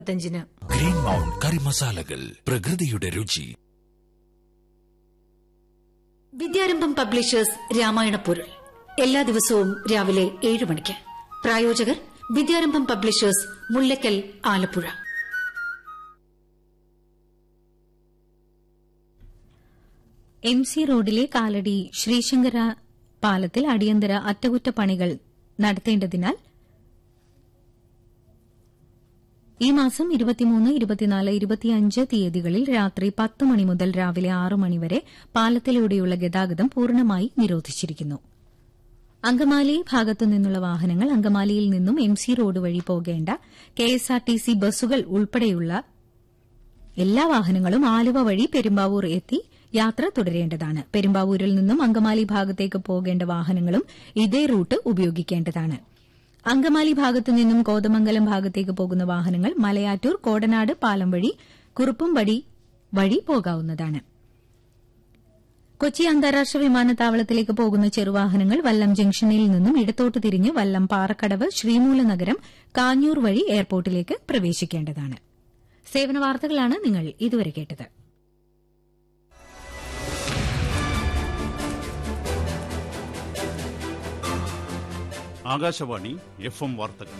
ത്തഞ്ചിന് green mount കറി മസാലകൾ പ്രകൃതിയുടെ രുചി വിദ്യാരംഭം പബ്ലിഷേഴ്സ് രാമായണ പൊരുൾ എല്ലാ ദിവസവും രാവിലെ ഏഴ് മണിക്ക് പ്രായോജകർ Vidyarambham publishers Mullakkal Alappuzha M C റോഡിലെ കാലടി ശ്രീശങ്കര പാലത്തിൽ അടിയന്തര അറ്റകുറ്റപ്പണികൾ നടത്തേണ്ടതിനാൽ ഈ മാസം ഇരുപത്തിമൂന്ന് ഇരുപത്തിനാല് ഇരുപത്തിയഞ്ച് തീയതികളിൽ രാത്രി പത്ത് മണി മുതൽ രാവിലെ ആറ് മണിവരെ പാലത്തിലൂടെയുള്ള ഗതാഗതം പൂർണ്ണമായി നിരോധിച്ചിരിക്കുന്നു അങ്കമാലി ഭാഗത്തു നിന്നുള്ള വാഹനങ്ങൾ അങ്കമാലിയിൽ നിന്നും എം സി റോഡ് വഴി പോകേണ്ട കെഎസ്ആർടിസി ബസ്സുകൾ ഉൾപ്പെടെയുള്ള എല്ലാ വാഹനങ്ങളും ആലുവ വഴി പെരുമ്പാവൂർ എത്തി യാത്ര തുടരേണ്ടതാണ് പെരുമ്പാവൂരിൽ നിന്നും അങ്കമാലി ഭാഗത്തേക്ക് പോകേണ്ട വാഹനങ്ങളും ഇതേ റൂട്ട് ഉപയോഗിക്കേണ്ടതാണ് അങ്കമാലി ഭാഗത്തു നിന്നും കോതമംഗലം ഭാഗത്തേക്ക് പോകുന്ന വാഹനങ്ങൾ മലയാറ്റൂർ കോടനാട് പാലം വഴി കുറുപ്പുംപടി വഴി പോകാവുന്നതാണ് കൊച്ചി അന്താരാഷ്ട്ര വിമാനത്താവളത്തിലേക്ക് പോകുന്ന ചെറുവാഹനങ്ങൾ വല്ലം ജംഗ്ഷനിൽ നിന്നും ഇടത്തോട്ട് തിരിഞ്ഞ് വല്ലം പാറക്കടവ് ശ്രീമൂലനഗരം കാഞ്ഞൂർ വഴി എയർപോർട്ടിലേക്ക് പ്രവേശിക്കേണ്ടതാണ് സേവന വാർത്തകളാണ് നിങ്ങൾ ഇതുവരെ കേട്ടത് ആകാശവാണി എഫ് എം വാർത്തകൾ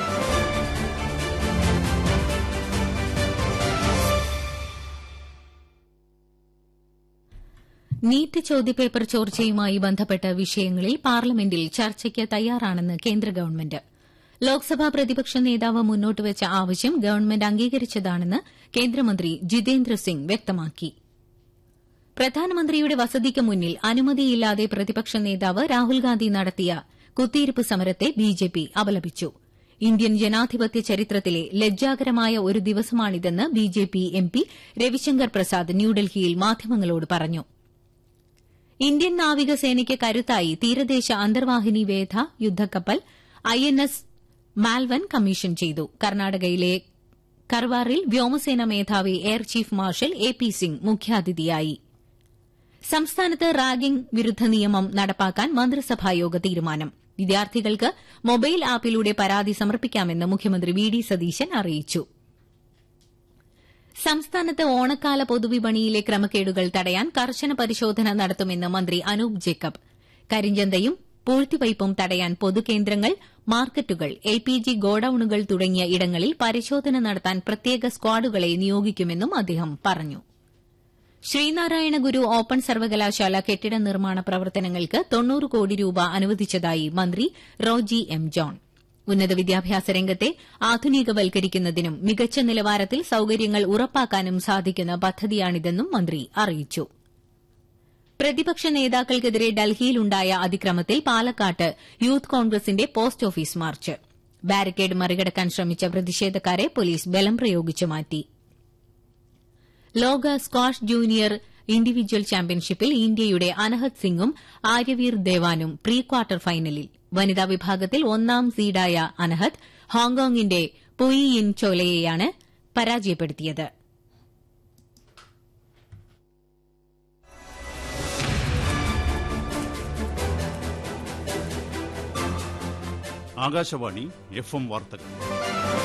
നീറ്റ് ചോദ്യപേപ്പർ ചോർച്ചയുമായി ബന്ധപ്പെട്ട വിഷയങ്ങളിൽ പാർലമെന്റിൽ ചർച്ചയ്ക്ക് തയ്യാറാണെന്ന് കേന്ദ്ര ഗവൺമെന്റ് ലോക്സഭാ പ്രതിപക്ഷ നേതാവ് മുന്നോട്ടുവച്ച ആവശ്യം ഗവൺമെന്റ് അംഗീകരിച്ചതാണെന്ന് കേന്ദ്രമന്ത്രി ജിതേന്ദ്ര സിംഗ് വ്യക്തമാക്കി പ്രധാനമന്ത്രിയുടെ വസതിക്ക് മുന്നിൽ അനുമതിയില്ലാതെ പ്രതിപക്ഷ നേതാവ് രാഹുൽ ഗാന്ധി നടത്തിയ കുത്തിയിരിപ്പ് സമരത്തെ ബിജെപി അപലപിച്ചു ഇന്ത്യൻ ജനാധിപത്യ ചരിത്രത്തിലെ ലജ്ജാകരമായ ഒരു ദിവസമാണിതെന്ന് ബിജെപി എംപി രവിശങ്കർ പ്രസാദ് ന്യൂഡൽഹിയിൽ മാധ്യമങ്ങളോട് പറഞ്ഞു ഇന്ത്യൻ നാവികസേനയ്ക്ക് കരുത്തായി തീരദേശ അന്തർവാഹിനി വേധ യുദ്ധക്കപ്പൽ ഐഎൻഎസ് മാൽവൻ കമ്മീഷൻ ചെയ്തു കർണാടകയിലെ കർവാറിൽ വ്യോമസേന മേധാവി air chief marshal A P Singh മുഖ്യാതിഥിയായി സംസ്ഥാനത്ത് റാഗിംഗ് വിരുദ്ധ നിയമം നടപ്പാക്കാൻ മന്ത്രിസഭായോഗ തീരുമാനം വിദ്യാർത്ഥികൾക്ക് മൊബൈൽ ആപ്പിലൂടെ പരാതി സമർപ്പിക്കാമെന്ന് മുഖ്യമന്ത്രി വി ഡി സതീശൻ അറിയിച്ചു സംസ്ഥാനത്ത് ഓണക്കാല പൊതുവിപണിയിലെ ക്രമക്കേടുകൾ തടയാൻ കർശന പരിശോധന നടത്തുമെന്ന് മന്ത്രി അനൂപ് ജേക്കബ് കരിഞ്ചന്തയും പൂഴ്ത്തിവയ്പും തടയാൻ പൊതുകേന്ദ്രങ്ങൾ മാർക്കറ്റുകൾ എൽ പി ജി ഗോഡൌണുകൾ തുടങ്ങിയ ഇടങ്ങളിൽ പരിശോധന നടത്താൻ പ്രത്യേക സ്ക്വാഡുകളെ നിയോഗിക്കുമെന്നും അദ്ദേഹം പറഞ്ഞു ശ്രീനാരായണ ഗുരു ഓപ്പൺ സർവകലാശാല കെട്ടിട നിർമ്മാണ പ്രവർത്തനങ്ങൾക്ക് തൊണ്ണൂറ് കോടി രൂപ അനുവദിച്ചതായി മന്ത്രി റോജി എം ജോൺ ഉന്നത വിദ്യാഭ്യാസ രംഗത്തെ ആധുനികവൽക്കരിക്കുന്നതിനും മികച്ച നിലവാരത്തിൽ സൌകര്യങ്ങൾ ഉറപ്പാക്കാനും സാധിക്കുന്ന പദ്ധതിയാണിതെന്നും മന്ത്രി അറിയിച്ചു പ്രതിപക്ഷ നേതാക്കൾക്കെതിരെ ഡൽഹിയിലുണ്ടായ അതിക്രമത്തിൽ പാലക്കാട്ട് യൂത്ത് കോൺഗ്രസിന്റെ പോസ്റ്റ് ഓഫീസ് മാർച്ച് ബാരിക്കേഡ് മറികടക്കാൻ ശ്രമിച്ച പ്രതിഷേധക്കാരെ പോലീസ് ബലം പ്രയോഗിച്ചു മാറ്റി ലോക സ്ക്വാഷ് ജൂനിയർ ഇൻഡിവിജ്വൽ ചാമ്പ്യൻഷിപ്പിൽ ഇന്ത്യയുടെ അനഹത് സിംഗും ആര്യവീർ ദേവാനും പ്രീ ക്വാർട്ടർ ഫൈനലിൽ വനിതാ വിഭാഗത്തിൽ ഒന്നാം സീഡായ അനഹത് ഹോങ്കോങ്ങിന്റെ പുയിയിൻ ചോലയെയാണ് പരാജയപ്പെടുത്തിയത് ആകാശവാണി എഫ് എം വാർത്തകൾ